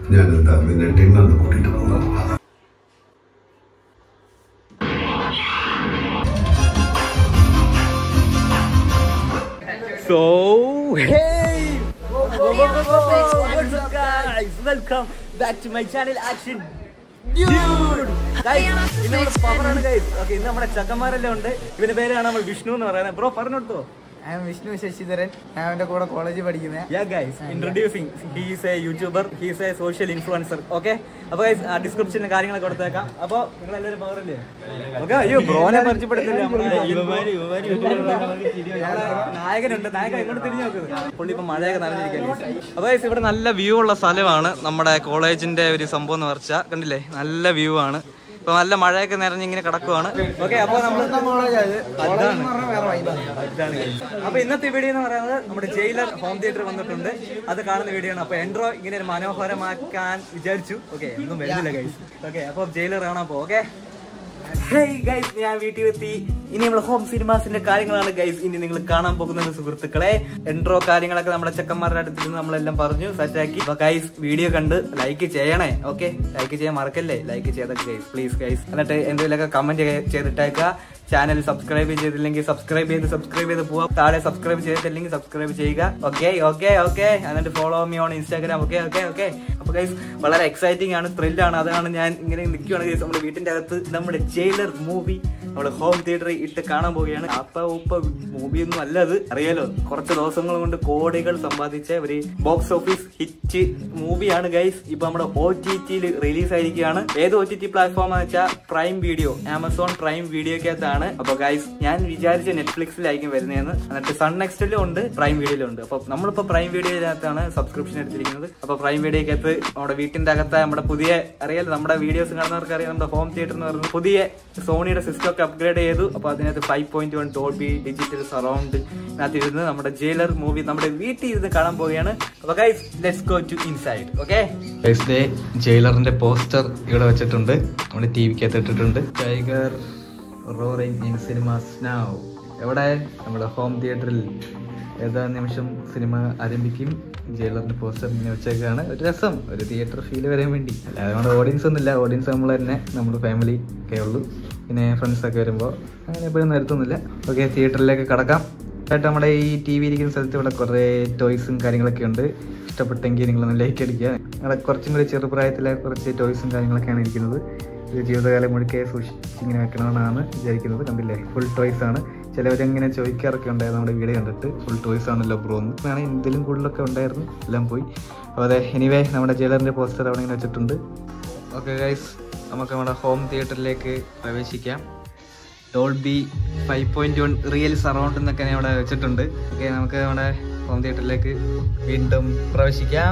ഞാൻ എന്താ നിന്നെ ഡിന്നറിന് കൂട്ടിയിട്ട് പോകുന്നത് So, hey! What's up, guys? Welcome back to my channel, Action Dude! Guys, ഇന്ന് നമ്മുടെ പവറാണ് ഗൈസ് ഓക്കെ ഇന്ന് നമ്മുടെ ചക്കന്മാരെല്ലാം ഉണ്ട് ഇവന്റെ പേരാണ് നമ്മൾ വിഷ്ണു എന്ന് പറയുന്നത് ബ്രോ പറഞ്ഞെടുത്തോ ഞാൻ വിഷ്ണു ശശിധരൻ ഞാൻ അവന്റെ കൂടെ കോളേജിൽ പഠിക്കുന്നത് ya guys introducing he's a YouTuber he's a social influencer okay അപ്പൊ ഗൈസ് ഡിസ്ക്രിപ്ഷനിൽ കാര്യങ്ങൾ കൊടുത്തേക്കാം അപ്പൊ നിങ്ങൾ എല്ലാവരും പവർ അല്ലേ ഓക്കെ അയ്യോ ബ്രോനെ പരിചയപ്പെടുത്തില്ല നായകനുണ്ട് നായകൻ എങ്ങോട്ട് തിരിഞ്ഞു നോക്കുന്നത് പുള്ളി ഇപ്പൊ മഴയൊക്കെ നനഞ്ഞിരിക്കാൻ അപ്പൊ ഗൈസ് ഇവിടെ നല്ല വ്യൂ ഉള്ള സ്ഥലമാണ് നമ്മുടെ കോളേജിന്റെ ഒരു സംഭവം എന്ന് പറഞ്ഞാൽ കണ്ടില്ലേ നല്ല വ്യൂ ആണ് ഇപ്പൊ നല്ല മഴയൊക്കെ നിറഞ്ഞ് ഇങ്ങനെ കിടക്കുവാണ് ഓക്കെ അപ്പൊ നമ്മൾ അതാണ് ഇതാണ് guys. അപ്പൊ ഇന്നത്തെ വീഡിയോ എന്ന് പറയുന്നത് നമ്മുടെ ജയിലർ ഹോം തിയേറ്റർ വന്നിട്ടുണ്ട് അത് കാണുന്ന വീഡിയോ ആണ് അപ്പൊ എൻട്രോ ഇങ്ങനെ ഒരു മനോഹരമാക്കാൻ വിചാരിച്ചു ഓക്കെ ഒന്നും വരുന്നില്ല ഗൈസ് ഓക്കെ അപ്പൊ ജയിലർ കാണാൻ പോ ഓക്കെ ഗൈസ് ഞാൻ വീട്ടിൽ എത്തി ഇനി നമ്മൾ ഹോം സിനിമാസിന്റെ കാര്യങ്ങളാണ് ഗൈസ് ഇനി നിങ്ങൾ കാണാൻ പോകുന്നത് സുഹൃത്തുക്കളെ എൻട്രോ കാര്യങ്ങളൊക്കെ നമ്മുടെ ചെക്കന്മാരുടെ അടുത്ത് നിന്ന് നമ്മളെല്ലാം പറഞ്ഞു സെറ്റാക്കി അപ്പൊ ഗൈസ് വീഡിയോ കണ്ട് ലൈക്ക് ചെയ്യണേ ഓക്കെ ലൈക്ക് ചെയ്യാൻ മറക്കല്ലേ ലൈക്ക് ചെയ്ത ഗൈസ് പ്ലീസ് ഗൈസ് എന്നിട്ട് എന്തെങ്കിലുമൊക്കെ കമന്റ് ചെയ്തിട്ടേക്കുക ചാനൽ സബ്സ്ക്രൈബ് ചെയ്തില്ലെങ്കിൽ സബ്സ്ക്രൈബ് ചെയ്ത് സബ്സ്ക്രൈബ് ചെയ്ത് പോവാം താഴെ സബ്സ്ക്രൈബ് ചെയ്തിട്ടില്ലെങ്കിൽ സബ്സ്ക്രൈബ് ചെയ്യുക ഓക്കെ ഓക്കെ ഓക്കെ എന്നിട്ട് follow me on Instagram okay okay okay അപ്പൊ ഗൈസ് വളരെ എക്സൈറ്റിംഗ് ആണ് ത്രില്ല് ആണ് അതാണ് ഞാൻ ഇങ്ങനെ നിൽക്കുകയാണ് ഗൈസ് നമ്മുടെ വീട്ടിന്റെ അകത്ത് നമ്മുടെ ജയിലർ മൂവി നമ്മുടെ ഹോം തിയേറ്ററിൽ ഇട്ട് കാണാൻ പോവുകയാണ് അപ്പ ഉപ്പ മൂവി ഒന്നും അല്ല അത് അറിയാലോ കുറച്ച് ദിവസങ്ങൾ കൊണ്ട് കോടികൾ സമ്പാദിച്ച ഒരു ബോക്സ് ഓഫീസ് ഹിറ്റ് മൂവിയാണ് ഗൈസ് ഇപ്പൊ നമ്മുടെ ഒ ടി ടിയിൽ റിലീസ് ആയിരിക്കുകയാണ് ഏത് ഒ ടി ടി പ്ലാറ്റ്ഫോം എന്ന് വെച്ചാൽ പ്രൈം വീഡിയോ ആമസോൺ പ്രൈം വീഡിയോക്കകത്താണ് അപ്പൊ ഗൈസ് ഞാൻ വിചാരിച്ച നെറ്റ്ഫ്ലിക്സിലായിരിക്കും വരുന്നതെന്ന് എന്നിട്ട് സൺ നെക്സ്റ്റിലും ഉണ്ട് പ്രൈം വീഡിയോയിലും ഉണ്ട് അപ്പൊ നമ്മളിപ്പോ പ്രൈം വീഡിയോയിനകത്താണ് സബ്സ്ക്രിപ്ഷൻ എടുത്തിരിക്കുന്നത് അപ്പൊ പ്രൈം വീഡിയോക്കകത്ത് നമ്മുടെ വീട്ടിന്റെ അകത്ത് നമ്മുടെ പുതിയ അറിയാലോ നമ്മുടെ വീഡിയോസ് കാണുന്നവർക്ക് അറിയാം നമ്മുടെ ഹോം തിയേറ്റർ എന്ന് പറയുന്നത് പുതിയ സോണിയുടെ സിസ്റ്റം ഒക്കെ അപ്ഗ്രേഡ് ചെയ്തു അപ്പൊ അതിനകത്ത് five point one Dolby digital surround ഇതിനകത്ത് ഇരുന്ന് നമ്മുടെ ജയിലർ മൂവി നമ്മുടെ വീട്ടിൽ ഇരുന്ന് കാണാൻ പോവുകയാണ് അപ്പൊ guys let's go to inside okay day ജയിലറിന്റെ പോസ്റ്റർ ഇവിടെ വെച്ചിട്ടുണ്ട് നമ്മുടെ ടി വിക്കകത്ത് ഇട്ടിട്ടുണ്ട് tiger roaring in cinemas now എവിടെ നമ്മുടെ ഹോം തിയേറ്ററിൽ ഏതാ നിമിഷം സിനിമ ആരംഭിക്കും ജയിലറിന്റെ പോസ്റ്റർ ഇങ്ങനെ വെച്ചേക്കാണ് ഒരു രസം ഒരു തിയേറ്റർ ഫീൽ വരാൻ വേണ്ടി അല്ലാതെ നമ്മുടെ ഓഡിയൻസ് ഒന്നുമില്ല ഓഡിയൻസ് നമ്മൾ തന്നെ നമ്മുടെ ഫാമിലി ഒക്കെ ഉള്ളൂ പിന്നെ ഫ്രണ്ട്സ് ഒക്കെ വരുമ്പോൾ അങ്ങനെ എപ്പോഴും നിർത്തുന്നില്ല ഓക്കെ തിയേറ്ററിലേക്ക് കടക്കാം ആയിട്ട് നമ്മുടെ ഈ ടി വി ഇരിക്കുന്ന സ്ഥലത്ത് ഇവിടെ കുറേ ടോയ്സും കാര്യങ്ങളൊക്കെ ഉണ്ട് ഇഷ്ടപ്പെട്ടെങ്കിൽ നിങ്ങളൊന്ന് ലൈക്ക് അടിക്കുക ഞങ്ങളുടെ കുറച്ചും കൂടി ചെറുപ്രായത്തിലെ കുറച്ച് ടോയ്സും കാര്യങ്ങളൊക്കെയാണ് ഇരിക്കുന്നത് ഇത് ജീവിതകാലം മുഴുക്കെ സൂക്ഷിച്ച് ഇങ്ങനെ വെക്കണമെന്നാണ് വിചാരിക്കുന്നത് കണ്ടില്ലേ ഫുൾ ടോയ്സ് ആണ് ചിലവരങ്ങനെ ചോദിക്കാറൊക്കെ ഉണ്ടായിരുന്നു നമ്മുടെ വീഡിയോ കണ്ടിട്ട് ഫുൾ ടോയ്സ് ആണല്ലോ ബ്രോ എന്നാണ് ഇതിലും കൂടുതലൊക്കെ ഉണ്ടായിരുന്നു എല്ലാം പോയി അപ്പോൾ അതെ എനിവേ നമ്മുടെ ജയിലറിൻ്റെ പോസ്റ്റർ അവിടെ ഇങ്ങനെ വെച്ചിട്ടുണ്ട് ഓക്കെ ഗൈസ് നമുക്ക് നമ്മുടെ ഹോം തിയേറ്ററിലേക്ക് പ്രവേശിക്കാം Dolby five point one real surround എന്നൊക്കെ ഞാൻ ഇവിടെ വെച്ചിട്ടുണ്ട് ഓക്കെ നമുക്ക് നമ്മുടെ ഹോം തിയേറ്ററിലേക്ക് വീണ്ടും പ്രവേശിക്കാം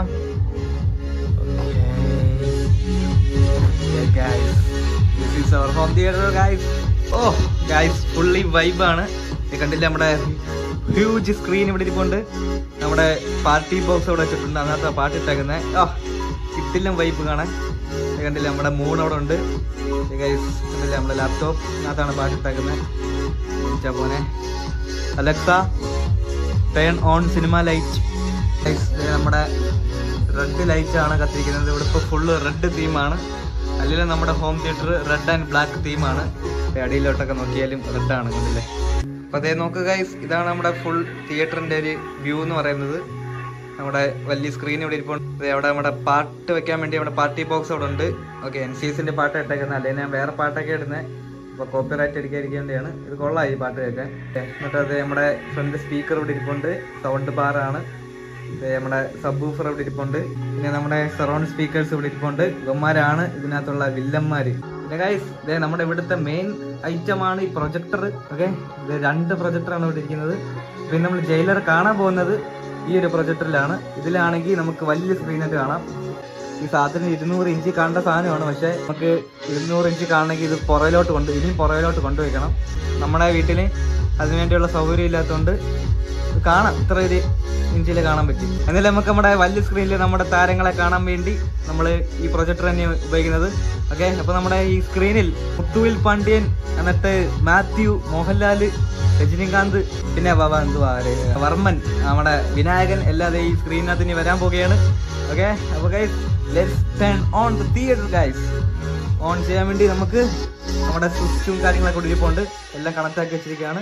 this is our home theatre guys oh guys fully വൈബാണ് കണ്ടില്ല നമ്മുടെ ഹ്യൂജ് സ്ക്രീൻ ഇവിടെ ഇരിപ്പുണ്ട് നമ്മുടെ പാർട്ടി ബോക്സ് അവിടെ വെച്ചിട്ടുണ്ട് അതിനകത്ത് പാട്ട് ഇട്ടേക്കുന്നത് ഓ കിട്ടില്ല വൈബ് കാണാൻ ഇത് കണ്ടില്ല നമ്മുടെ മൂൺ അവിടെ ഉണ്ട് ഗൈസ് കണ്ടില്ല നമ്മുടെ ലാപ്ടോപ്പ് അതിനകത്താണ് പാട്ട് ഇട്ടേക്കുന്നത് വിളിച്ചാ പോനെ Alexa turn on cinema light നമ്മുടെ റെഡ് ലൈറ്റ് ആണ് കത്തിരിക്കുന്നത് ഇവിടെ ഇപ്പോൾ ഫുള്ള് റെഡ് തീമാണ് അല്ലെങ്കിൽ നമ്മുടെ home theatre red and black തീമാണ് അടിയിലോട്ടൊക്കെ നോക്കിയാലും റെഡ് ആണ് കണ്ടില്ലേ അപ്പൊ അതേ നോക്കുക ഗൈസ് ഇതാണ് നമ്മുടെ ഫുൾ തിയേറ്ററിന്റെ ഒരു വ്യൂ എന്ന് പറയുന്നത് നമ്മുടെ വലിയ സ്ക്രീൻ ഇവിടെ ഇരിപ്പുണ്ട് ദേ അവിടെ നമ്മുടെ പാട്ട് വെക്കാൻ വേണ്ടി നമ്മുടെ പാർട്ടി ബോക്സ് അവിടെ ഉണ്ട് ഓക്കെ എൻ സി എസിന്റെ പാട്ട് ഇട്ടേക്കുന്നത് അല്ലെങ്കിൽ ഞാൻ വേറെ പാട്ടൊക്കെ ഇടുന്നത് അപ്പൊ കോപ്പിറൈറ്റ് അടിക്കാതിരിക്കാൻ വേണ്ടിയാണ് ഇത് കൊള്ളാം ഈ പാട്ട് കേൾക്കാൻ ഏ, എന്നിട്ട് അത് നമ്മുടെ ഫ്രണ്ട് സ്പീക്കർ ഇവിടെ ഇരിപ്പുണ്ട് സൗണ്ട് ബാറാണ് ദേ നമ്മുടെ സബ് ഊഫർ ഇവിടെ ഇരിപ്പുണ്ട് പിന്നെ നമ്മുടെ സറൗണ്ട് സ്പീക്കേഴ്സ് ഇവിടെ ഇരിപ്പുണ്ട് ഇവന്മാരാണ് ഇതിനകത്തുള്ള വില്ലന്മാര് പിന്നെ ഗൈസ് ഇതേ നമ്മുടെ ഇവിടുത്തെ മെയിൻ ഐറ്റം ആണ് ഈ പ്രൊജക്ടർ ഓക്കെ ഇത് രണ്ട് പ്രൊജക്ടറാണ് ഇവിടെ ഇരിക്കുന്നത് പിന്നെ നമ്മൾ ജയിലർ കാണാൻ പോകുന്നത് ഈ ഒരു പ്രൊജക്ടറിലാണ് ഇതിലാണെങ്കിൽ നമുക്ക് വലിയ സ്ക്രീനൊക്കെ കാണാം ഈ സാധനം ഇരുന്നൂറ് ഇഞ്ച് കാണേണ്ട സാധനമാണ് പക്ഷെ നമുക്ക് ഇരുന്നൂറ് ഇഞ്ച് കാണണമെങ്കിൽ ഇത് പുറയിലോട്ട് കൊണ്ട് ഇനിയും പുറയിലോട്ട് കൊണ്ടുവയ്ക്കണം നമ്മുടെ വീട്ടിൽ അതിനുവേണ്ടിയുള്ള സൗകര്യം ഇല്ലാത്തതുകൊണ്ട് ഇത് കാണാം ഇത്ര ഒരു ഇഞ്ചിൽ കാണാൻ പറ്റും എന്നാലും നമുക്ക് നമ്മുടെ വലിയ സ്ക്രീനിൽ നമ്മുടെ താരങ്ങളെ കാണാൻ വേണ്ടി നമ്മൾ ഈ പ്രൊജക്ടർ തന്നെയാണ് ഉപയോഗിക്കുന്നത് ഓക്കെ അപ്പൊ നമ്മുടെ ഈ സ്ക്രീനിൽ മുത്തുവിൽ പാണ്ഡ്യൻ എന്നിട്ട് മാത്യു മോഹൻലാല് രജനീകാന്ത് പിന്നെ വ- വ- എന്തുവാ ഒരു വർമ്മൻ നമ്മുടെ വിനായകൻ എല്ലാതെ ഈ സ്ക്രീനകത്ത് ഇനി വരാൻ പോവുകയാണ് ഓക്കെ അപ്പൊ guys let's turn on the theatre guys on ചെയ്യാൻ വേണ്ടി നമുക്ക് നമ്മുടെ സ്വിച്ചും കാര്യങ്ങളൊക്കെ കൂടി ഇരിപ്പുണ്ട് എല്ലാം കണക്ട് ആക്കി വെച്ചിരിക്കുകയാണ്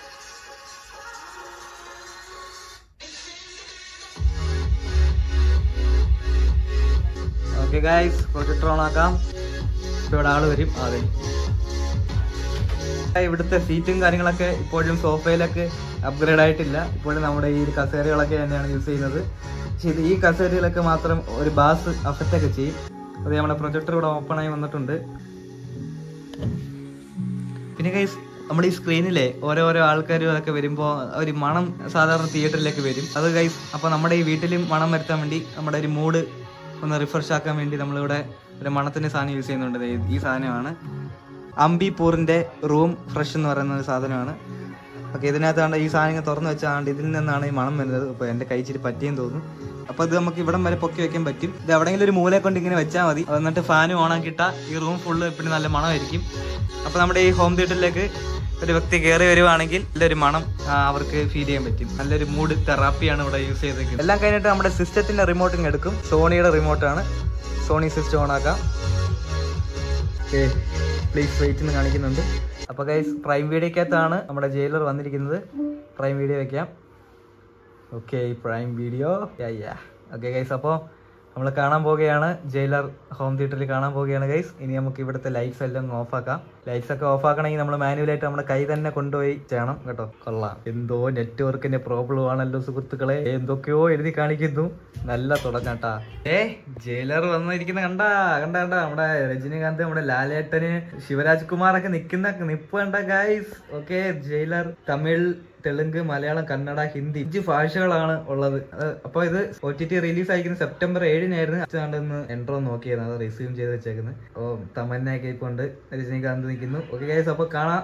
ഓക്കെ ഗൈസ് പ്രൊജക്ടർ ഓൺ ആക്കാം ഇപ്പൊ ഇവിടെ ആള് വരും അതെ ഇവിടുത്തെ സീറ്റും കാര്യങ്ങളൊക്കെ ഇപ്പോഴും സോഫയിലൊക്കെ അപ്ഗ്രേഡ് ആയിട്ടില്ല ഇപ്പോഴും നമ്മുടെ ഈ കസേരകളൊക്കെ തന്നെയാണ് യൂസ് ചെയ്യുന്നത് പക്ഷേ ഇത് ഈ കസേരയിലൊക്കെ മാത്രം ഒരു ബാസ് അഫക്റ്റ് ഒക്കെ ചെയ്യും അത് നമ്മുടെ പ്രൊജക്ടർ ഇവിടെ ഓപ്പൺ ആയി വന്നിട്ടുണ്ട് പിന്നെ ഗൈസ് നമ്മുടെ ഈ സ്ക്രീനിലെ ഓരോരോ ആൾക്കാരും അതൊക്കെ വരുമ്പോൾ ഒരു മണം സാധാരണ തിയേറ്ററിലേക്ക് വരും അത് ഗൈസ് അപ്പോൾ നമ്മുടെ ഈ വീട്ടിലും മണം വരുത്താൻ വേണ്ടി നമ്മുടെ ഒരു മൂഡ് ഒന്ന് റിഫ്രഷ് ആക്കാൻ വേണ്ടി നമ്മളിവിടെ ഒരു മണത്തിൻ്റെ സാധനം യൂസ് ചെയ്യുന്നുണ്ട് ദേ ഈ സാധനമാണ് അംബിപൂറിൻ്റെ റൂം ഫ്രഷ് എന്ന് പറയുന്ന ഒരു സാധനമാണ് ഓക്കെ ഇതിനകത്താണ്ട് ഈ സാധനം ഇങ്ങനെ തുറന്ന് വെച്ചാണ്ട് ഇതിൽ നിന്നാണ് ഈ മണം വരുന്നത് അപ്പോൾ എൻ്റെ കൈ ഇച്ചിരി പറ്റിയെന്ന് തോന്നുന്നു അപ്പോൾ ഇത് നമുക്ക് ഇവിടം വരെ പൊക്കി വെക്കാൻ പറ്റും ഇത് എവിടെയെങ്കിലും ഒരു മൂലയെ കൊണ്ട് ഇങ്ങനെ വെച്ചാൽ മതി അത് എന്നിട്ട് ഫാൻ ഓൺ ആക്കിയിട്ടാൽ ഈ റൂം ഫുള്ള് എപ്പോഴും നല്ല മണമായിരിക്കും അപ്പോൾ നമ്മുടെ ഈ ഹോം തിയേറ്ററിലേക്ക് ഒരു വ്യക്തി കയറി വരുവാണെങ്കിൽ നല്ലൊരു മണം ആ, അവർക്ക് ഫീൽ ചെയ്യാൻ പറ്റും നല്ലൊരു മൂഡ് തെറാപ്പിയാണ് ഇവിടെ യൂസ് ചെയ്തേക്കുന്നത് എല്ലാം കഴിഞ്ഞിട്ട് നമ്മുടെ സിസ്റ്റത്തിന്റെ റിമോട്ടിങ് എടുക്കും സോണിയുടെ റിമോട്ടാണ് സോണി സിസ്റ്റം ഓൺ ആക്കാം പ്ലീസ് വെയിറ്റ് എന്ന് കാണിക്കുന്നുണ്ട് അപ്പോൾ ഗൈസ് പ്രൈം വീഡിയോക്കകത്താണ് നമ്മുടെ ജയിലർ വന്നിരിക്കുന്നത് പ്രൈം വീഡിയോ വെക്കാം okay prime video yeah yeah okay guys അപ്പോൾ നമ്മൾ കാണാൻ പോവുകയാണ് ജയിലർ ഹോം തിയേറ്ററിൽ കാണാൻ പോവുകയാണ് ഗൈസ് ഇനി നമുക്ക് ഇവിടുത്തെ ലൈറ്റ്സ് എല്ലാം ഓഫ് ആക്കാം ലൈറ്റ്സ് ഒക്കെ ഓഫ് ആക്കണമെങ്കിൽ നമ്മൾ മാനുവലായിട്ട് നമ്മുടെ കൈ തന്നെ കൊണ്ടുപോയി ചെയ്യണം കേട്ടോ കൊള്ളാം എന്തോ നെറ്റ്വർക്കിന്റെ പ്രോബ്ലം ആണല്ലോ സുഹൃത്തുക്കളെ എന്തൊക്കെയോ എഴുതി കാണിക്കുന്നു നല്ല തുടങ്ങാട്ടാ ഏ ജയിലർ വന്നിരിക്കുന്ന കണ്ടാ കണ്ട കണ്ട നമ്മുടെ രജനീകാന്ത് നമ്മുടെ ലാലേട്ടന് ശിവരാജ് കുമാർ ഒക്കെ നിക്കുന്ന നിപ്പ് കണ്ട ഗൈസ് ഓക്കെ ജയിലർ തമിഴ് തെലുങ്ക് മലയാളം കന്നഡ ഹിന്ദി അഞ്ച് ഭാഷകളാണ് ഉള്ളത് അത് അപ്പൊ ഇത് ഒ ടി ടി റിലീസ് ആയിരിക്കുന്നത് സെപ്റ്റംബർ ഏഴിനായിരുന്നു അച്ഛനാണ്ടെന്ന് എൻട്രോ നോക്കിയത് അത് റിസ്യൂം ചെയ്ത് വെച്ചേക്കുന്നത് ഓ തമന്നയൊക്കെ ഇപ്പൊ ഉണ്ട് രജനീകാന്ത് നിൽക്കുന്നു ഓക്കെ ഗൈസ് അപ്പൊ കാണാം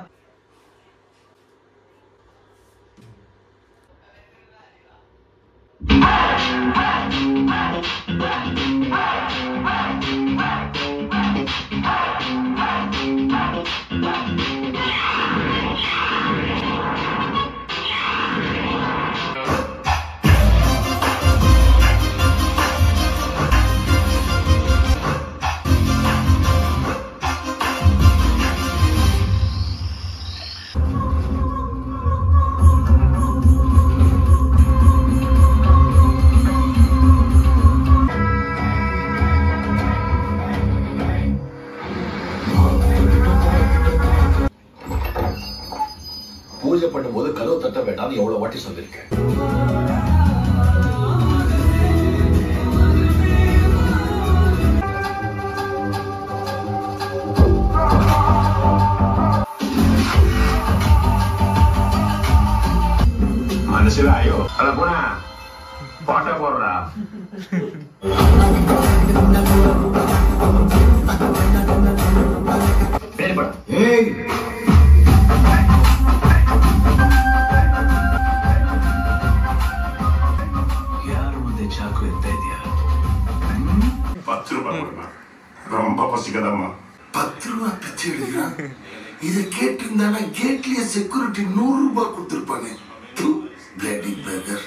பூஜை பண்ணும்போது கதவு தட்ட வேண்டாம்னு எவ்வளவு வாட்டி சொல்லிருக்கேன் മനസ്സിലായോ അല്ല പോണ പാട്ട പോടാ ஏய் யார் வந்து சாக்கு எத்தேதியா பத்து ரூபாய் கொடுமா ரொம்ப பசிக்கதம்மா பத்து ரூபா பிச்சை எடுக்கிறான் இதை கேட்டிருந்தானா கேட்லயே செக்யூரிட்டி நூறு ரூபாய் கொடுத்துருப்பானே பிளடி பேகர்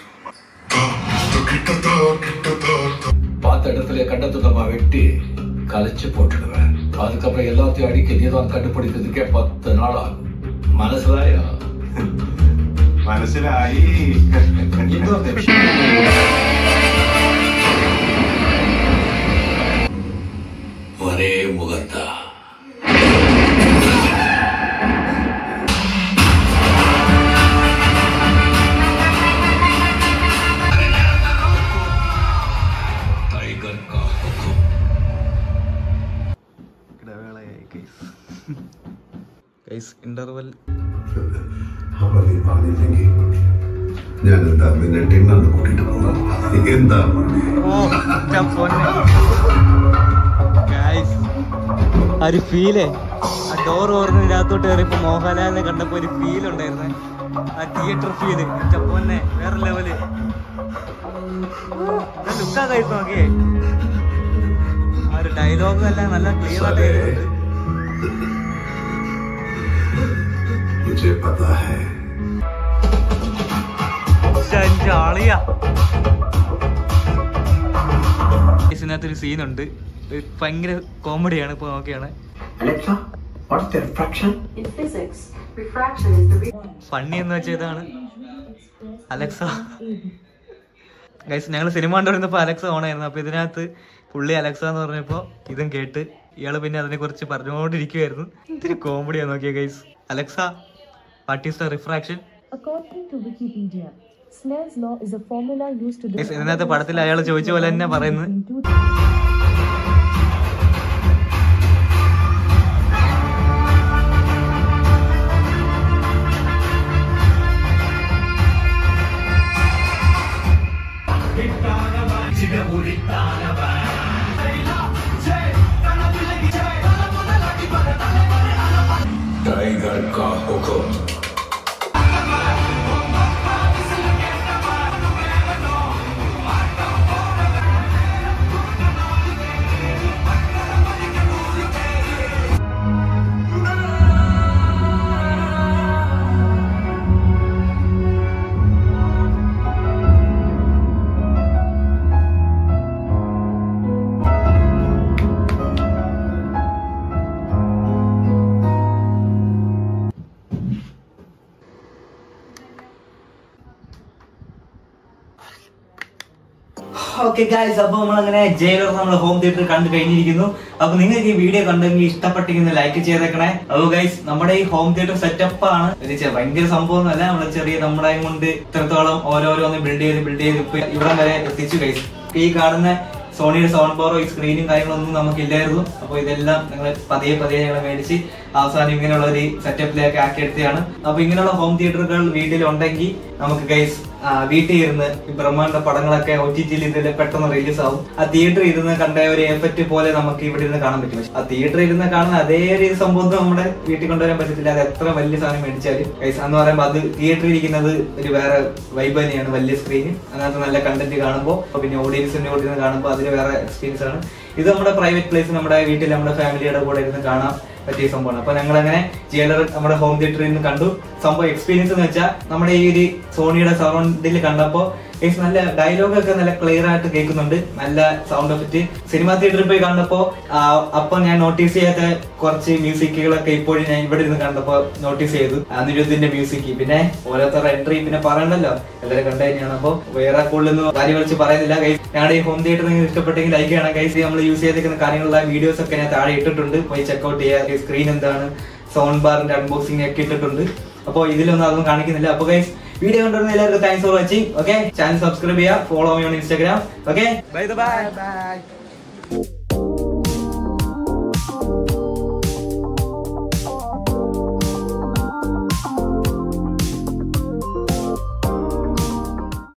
பார்த்த இடத்துல கண்ட துண்டமா வெட்டி கலைச்சு போட்டுடுவேன் அதுக்கப்புறம் எல்லாத்தையும் அடிக்க நீதான் கண்டுபிடிக்கிறதுக்கே பத்து நாள் ஆகும் மனசுலாயா മനസ്സിലായി இன்னொரு நிமிஷம் ஒரே முகத்தா टाइगर का हुक्म ഗൈസ് ഇന്റർവെൽ അപ്പൊ നീ പറഞ്ഞില്ലെങ്കിൽ ഞാൻ എന്താ നിന്നെ ടിന്നു കൂട്ടിട്ട് പോകാം എന്താ മോനെ? ആ ഒരു ഫീലേ ആ ഡോർ ഓർന്ന് ഇതിനകത്തോട്ട് കയറിയപ്പോ മോഹൻലാലിനെ കണ്ടപ്പോ ഒരു ഫീൽ ഉണ്ടായിരുന്നെ ആ തിയേറ്റർ ഫീല് പൊന്നെ വേറെ ലെവല് ലുക്കാ കഴിച്ചു നോക്കിയേ ആ ഒരു ഡയലോഗ് എല്ലാം നല്ല ക്ലിയർ ആയിട്ട് വരുന്നുണ്ട് मुझे पता है ശ്ശെ, എന്റെ ആളിയാ ഇതിനകത്തൊരു സീനുണ്ട് ഭയങ്കര കോമഡിയാണ് ഇപ്പോൾ നോക്കിയാണ് Alexa, what's the refraction? In physics, refraction is the re- funny എന്ന് വെച്ചാൽ ഇതാണ് അലക്സ ഗൈസ് ഞങ്ങൾ സിനിമ കണ്ടുവരുന്നപ്പോൾ അലക്സ ഓണായിരുന്നു അപ്പോൾ ഇതിനകത്ത് പുള്ളി അലക്സ എന്ന് പറഞ്ഞപ്പോൾ ഇതും കേട്ട് ഇയാൾ പിന്നെ അതിനെ കുറിച്ച് പറഞ്ഞുകൊണ്ടിരിക്കുവായിരുന്നു എന്തൊരു കോമഡിയാണ് നോക്കിയ guys Alexa what is the refraction According to Wikipedia, Snell's law is a formula used to Guys, ഇതിനകത്ത് പടത്തിൽ അയാൾ ചോദിച്ച പോലെ തന്നെ പറയുന്നത് टाइगर का हुक्म ഓക്കെ ഗായ്സ് അപ്പൊ നമ്മളങ്ങനെ ജയിലർ നമ്മൾ ഹോം തിയേറ്റർ കണ്ടു കഴിഞ്ഞിരിക്കുന്നു അപ്പൊ നിങ്ങൾക്ക് ഈ വീഡിയോ കണ്ടെങ്കിൽ ഇഷ്ടപ്പെട്ടെങ്കിൽ ലൈക്ക് ചെയ്തേക്കണേ അപ്പൊ ഗൈസ് നമ്മുടെ ഈ ഹോം തിയേറ്റർ സെറ്റപ്പ് ആണ് ഒരു ചെ- ഭയങ്കര സംഭവം അല്ല നമ്മള് ചെറിയ നമ്മുടെ കൊണ്ട് ഇത്രത്തോളം ഓരോരോന്ന് ബിൽഡ് ചെയ്ത് ബിൽഡ് ചെയ്ത് ഇപ്പൊ ഇവിടം വരെ എത്തിച്ചു ഗൈസ് ഈ കാണുന്ന സോണിയുടെ സൗണ്ട് പവറോ ഈ സ്ക്രീനും കാര്യങ്ങളൊന്നും നമുക്കില്ലായിരുന്നു അപ്പോൾ ഇതെല്ലാം ഞങ്ങൾ പതിയെ പതിയെ ഞങ്ങൾ മേടിച്ച് അവസാനം ഇങ്ങനെയുള്ള ഒരു സെറ്റപ്പിലേക്ക് ആക്കി എടുത്തതാണ് അപ്പൊ ഇങ്ങനെയുള്ള ഹോം തിയേറ്ററുകൾ വീട്ടിലുണ്ടെങ്കിൽ നമുക്ക് ഗൈസ് വീട്ടിൽ ഇരുന്ന് ഈ ബ്രഹ്മാണ്ട പടങ്ങളൊക്കെ ഒ ടി ടിയിൽ ഇതിൽ പെട്ടെന്ന് റിലീസ് ആവും ആ തിയേറ്ററിൽ ഇരുന്ന് കണ്ട ഒരു എഫക്റ്റ് പോലെ നമുക്ക് ഇവിടെ ഇരുന്ന് കാണാൻ പറ്റും പക്ഷെ ആ തിയേറ്ററിൽ ഇരുന്ന് കാണുന്ന അതേ ഒരു സംഭവം ഒന്നും നമ്മുടെ വീട്ടിൽ കൊണ്ടുവരാൻ പറ്റത്തില്ല അത് എത്ര വലിയ സാധനം മേടിച്ചാലും ഗൈസ് എന്ന് പറയുമ്പോൾ അത് തിയേറ്ററിൽ ഇരിക്കുന്നത് ഒരു വേറെ വൈബ് തന്നെയാണ് വലിയ സ്ക്രീന് അതിനകത്ത് നല്ല കണ്ടന്റ് കാണുമ്പോൾ പിന്നെ ഓഡിയൻസിന്റെ കൂടെ ഇരുന്ന് കാണുമ്പോൾ അതിന് വേറെ എക്സ്പീരിയൻസ് ആണ് ഇത് നമ്മുടെ പ്രൈവറ്റ് പ്ലേസ് നമ്മുടെ വീട്ടിൽ നമ്മുടെ ഫാമിലിയുടെ കൂടെ ഇരുന്ന് കാണാൻ പറ്റിയ സംഭവമാണ് അപ്പൊ ഞങ്ങൾ അങ്ങനെ ജിയലർ നമ്മുടെ ഹോം തിയേറ്ററിൽ നിന്ന് കണ്ടു സംഭവം എക്സ്പീരിയൻസ് എന്ന് വെച്ചാൽ നമ്മുടെ ഈ ഒരു സോണിയുടെ സറൗണ്ടിൽ കണ്ടപ്പോ guys നല്ല ഡയലോഗ് ഒക്കെ നല്ല ക്ലിയർ ആയിട്ട് കേൾക്കുന്നുണ്ട് നല്ല സൗണ്ട് എഫക്റ്റ് സിനിമ തിയേറ്ററിൽ പോയി കണ്ടപ്പോ ആ, അപ്പൊ ഞാൻ നോട്ടീസ് ചെയ്യാത്ത കുറച്ച് മ്യൂസിക്കുകളൊക്കെ ഇപ്പോഴും ഞാൻ ഇവിടെ ഇരുന്ന് കണ്ടപ്പോ നോട്ടീസ് ചെയ്തു അനിരുദ്ധിന്റെ മ്യൂസിക് പിന്നെ ഓരോരുത്തരുടെ എൻട്രി പിന്നെ പറയണ്ടല്ലോ എല്ലാവരും കണ്ടു തന്നെയാണ് അപ്പൊ വേറെ കൂടുതലൊന്നും കാര്യം വിളിച്ച് പറയുന്നില്ല ഗൈസ് ഞങ്ങളുടെ ഈ ഹോം തിയേറ്റർ നിങ്ങൾക്ക് ഇഷ്ടപ്പെട്ടെങ്കിൽ ലൈക്ക് ചെയ്യണം ഗൈസ് നമ്മൾ യൂസ് ചെയ്തിരിക്കുന്ന കാര്യങ്ങളുള്ള വീഡിയോസ് ഒക്കെ ഞാൻ താഴെ ഇട്ടിട്ടുണ്ട് പോയി ചെക്ക്ഔട്ട് ചെയ്യുക സ്ക്രീൻ എന്താണ് സൗണ്ട് ബാറിന്റെ അൺബോക്സിംഗ് ഒക്കെ ഇട്ടിട്ടുണ്ട് അപ്പോൾ ഇതിലൊന്നും അതൊന്നും കാണിക്കുന്നില്ല അപ്പോൾ ഗൈസ് വീഡിയോ കണ്ടുവരുന്ന എല്ലാവർക്കും thanks for watching okay channel subscribe ചെയ്യുക follow me on Instagram okay bye bye by